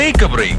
Take a break.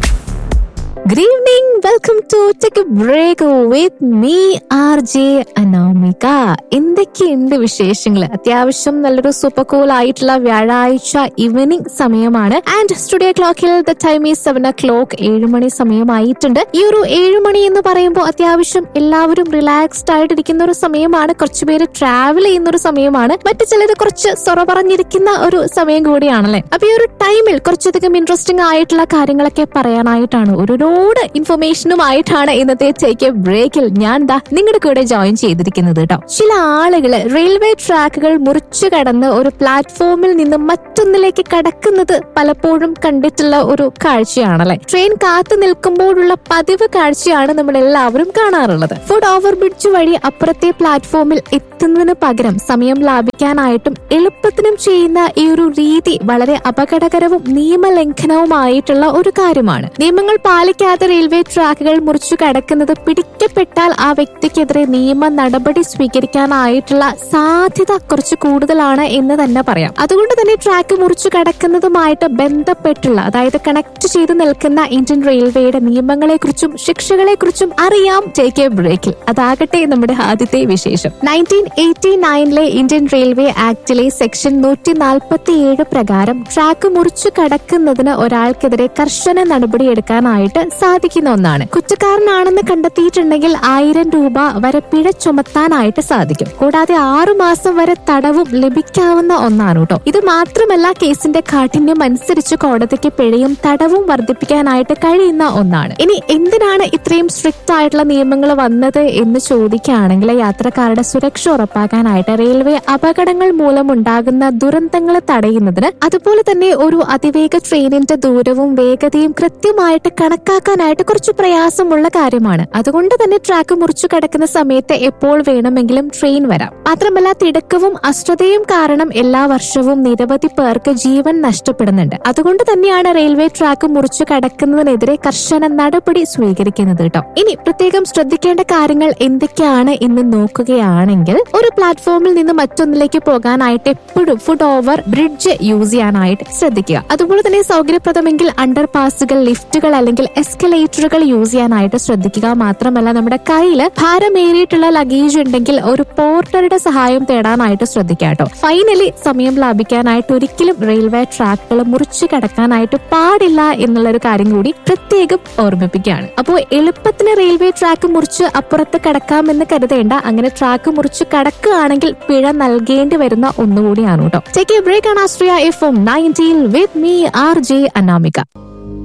Good evening. Welcome to Take a Break with me, RJ Anamika എന്തൊക്കെയുണ്ട് വിശേഷങ്ങൾ അത്യാവശ്യം നല്ലൊരു super cool ആയിട്ടുള്ള വ്യാഴാഴ്ച ഈവനിങ് സമയമാണ് ആൻഡ് സ്റ്റുഡിയോ ക്ലോക്കിൽ ദ ടൈം ഈ സെവൻ ഒ ക്ലോക്ക് ഏഴുമണി സമയമായിട്ടുണ്ട് ഈ ഒരു ഏഴുമണി എന്ന് പറയുമ്പോൾ അത്യാവശ്യം എല്ലാവരും റിലാക്സ്ഡ് ആയിട്ടിരിക്കുന്ന ഒരു സമയമാണ് കുറച്ചുപേര് ട്രാവൽ ചെയ്യുന്ന ഒരു സമയമാണ് മറ്റു ചിലർ കുറച്ച് സൊറ പറഞ്ഞിരിക്കുന്ന ഒരു സമയം കൂടിയാണല്ലേ അപ്പൊ ഈ ഒരു ടൈമിൽ കുറച്ചധികം ഇൻട്രസ്റ്റിംഗ് ആയിട്ടുള്ള കാര്യങ്ങളൊക്കെ പറയാനായിട്ടാണ് ഒരുപാട് ഇൻഫർമേഷനുമായിട്ടാണ് ഇന്നത്തെ ടേക്ക് എ ബ്രേക്കിൽ ഞാൻ ദാ നിങ്ങളുടെ കൂടെ ജോയിൻ ചെയ്തിരിക്കുന്നത് കേട്ടോ ചില ആളുകള് റെയിൽവേ ട്രാക്കുകൾ മുറിച്ചു കടന്ന് ഒരു പ്ലാറ്റ്ഫോമിൽ നിന്ന് മറ്റൊന്നിലേക്ക് കടക്കുന്നത് പലപ്പോഴും കണ്ടിട്ടുള്ള ഒരു കാഴ്ചയാണല്ലേ ട്രെയിൻ കാത്തു നിൽക്കുമ്പോഴുള്ള പതിവ് കാഴ്ചയാണ് നമ്മൾ എല്ലാവരും കാണാറുള്ളത് ഫുഡ് ഓവർ ബ്രിഡ്ജ് വഴി അപ്പുറത്തെ പ്ലാറ്റ്ഫോമിൽ എത്തുന്നതിന് പകരം സമയം ലാഭിക്കാനായിട്ടും എളുപ്പത്തിനും ചെയ്യുന്ന ഈ ഒരു രീതി വളരെ അപകടകരവും നിയമലംഘനവുമായിട്ടുള്ള ഒരു കാര്യമാണ് നിയമങ്ങൾ പാലിക്കാതെ റെയിൽവേ ട്രാക്കുകൾ മുറിച്ചു കടക്കുന്നത് പിടിക്കപ്പെട്ടാൽ ആ വ്യക്തിക്കെതിരെ നിയമ നടപടി സ്വീകരിക്കാനായിട്ടുള്ള സാധ്യത കുറച്ച് കൂടുതലാണ് എന്ന് തന്നെ പറയാം അതുകൊണ്ട് തന്നെ ട്രാക്ക് മുറിച്ചു കടക്കുന്നതുമായിട്ട് ബന്ധപ്പെട്ടുള്ള അതായത് കണക്ട് ചെയ്ത് നിൽക്കുന്ന ഇന്ത്യൻ റെയിൽവേയുടെ നിയമങ്ങളെ കുറിച്ചും ശിക്ഷകളെ കുറിച്ചും അറിയാം ടേക്ക് എ ബ്രേക്കിൽ അതാകട്ടെ നമ്മുടെ ആദ്യത്തെ വിശേഷം നയൻറ്റീൻ എയ്റ്റി നയനിലെ ഇന്ത്യൻ റെയിൽവേ ആക്ടിലെ സെക്ഷൻ നൂറ്റി നാൽപ്പത്തിയേഴ് പ്രകാരം ട്രാക്ക് മുറിച്ചു കടക്കുന്നതിന് ഒരാൾക്കെതിരെ കർശന നടപടിയെടുക്കാനായിട്ട് സാധിക്കുന്ന ഒന്നാണ് കുറ്റക്കാരനാണെന്ന് കണ്ടെത്തിയിട്ടുണ്ടെങ്കിൽ ആയിരം രൂപ വരെ പിഴ ചുമത്താനായിട്ട് സാധിക്കും കൂടാതെ ആറു മാസം വരെ തടവും ലഭിക്കാവുന്ന ഒന്നാണ് കേട്ടോ ഇത് മാത്രമല്ല കേസിന്റെ കാഠിന്യം അനുസരിച്ച് കോടതിക്ക് പിഴയും തടവും വർദ്ധിപ്പിക്കാനായിട്ട് കഴിയുന്ന ഒന്നാണ് ഇനി എന്തിനാണ് ഇത്രയും സ്ട്രിക്റ്റ് ആയിട്ടുള്ള നിയമങ്ങൾ വന്നത് എന്ന് ചോദിക്കുകയാണെങ്കിൽ യാത്രക്കാരുടെ സുരക്ഷ ഉറപ്പാക്കാനായിട്ട് റെയിൽവേ അപകടങ്ങൾ മൂലമുണ്ടാകുന്ന ദുരന്തങ്ങൾ തടയുന്നതിന് അതുപോലെ തന്നെ ഒരു അതിവേഗ ട്രെയിനിന്റെ ദൂരവും വേഗതയും കൃത്യമായിട്ട് കണക്കാക്കാനായിട്ട് കുറച്ച് പ്രയാസമുള്ള കാര്യമാണ് അതുകൊണ്ട് തന്നെ ട്രാക്ക് മുറിച്ചു കടക്കുന്ന സമയത്ത് എപ്പോൾ വേണമെങ്കിലും ട്രെയിൻ വരാം മാത്രമല്ല തിടുക്കവും അശ്രദ്ധയും കാരണം എല്ലാ വർഷവും നിരവധി പേർക്ക് ജീവൻ നഷ്ടപ്പെടുന്നുണ്ട് അതുകൊണ്ട് തന്നെയാണ് റെയിൽവേ ട്രാക്ക് മുറിച്ചു കടക്കുന്നതിനെതിരെ കർശന നടപടി സ്വീകരിക്കുന്നത് കേട്ടോ ഇനി പ്രത്യേകം ശ്രദ്ധിക്കേണ്ട കാര്യങ്ങൾ എന്തൊക്കെയാണ് എന്ന് നോക്കുകയാണെങ്കിൽ ഒരു പ്ലാറ്റ്ഫോമിൽ നിന്ന് മറ്റൊന്നിലേക്ക് പോകാനായിട്ട് എപ്പോഴും ഫുഡ് ഓവർ ബ്രിഡ്ജ് യൂസ് ചെയ്യാനായിട്ട് ശ്രദ്ധിക്കുക അതുപോലെ തന്നെ സൗകര്യപ്രദമെങ്കിൽ അണ്ടർ പാസുകൾ ലിഫ്റ്റുകൾ അല്ലെങ്കിൽ എസ്കലേറ്ററുകൾ യൂസ് ചെയ്യാനായിട്ട് ശ്രദ്ധിക്കുക മാത്രമല്ല നമ്മുടെ കയ്യിൽ ഭാരമേറിയിട്ടുള്ള ലഗേജ് ഉണ്ടെങ്കിൽ ഒരു പോർട്ടറുടെ സഹായം തേടാനായിട്ട് ശ്രദ്ധിക്കുക കേട്ടോ ഫൈനലി സമയം ലാഭിക്കാനായിട്ട് ഒരിക്കലും റെയിൽവേ ട്രാക്കുകൾ മുറിച്ചു കടക്കാനായിട്ട് പാടില്ല എന്നുള്ള ഒരു കാര്യം കൂടി പ്രത്യേകം ഓർമ്മിപ്പിക്കുകയാണ് അപ്പോൾ എളുപ്പത്തിന് റെയിൽവേ ട്രാക്ക് മുറിച്ച് അപ്പുറത്ത് കടക്കാമെന്ന് കരുതേണ്ട അങ്ങനെ ട്രാക്ക് മുറിച്ച് കടക്കുകയാണെങ്കിൽ പിഴ നൽകേണ്ടി വരുന്ന ഒന്നുകൂടിയാണ് കേട്ടോ ടേക്ക് എ ബ്രേക്ക് ആണ് Ashraya F M nineteen with me R J Anamika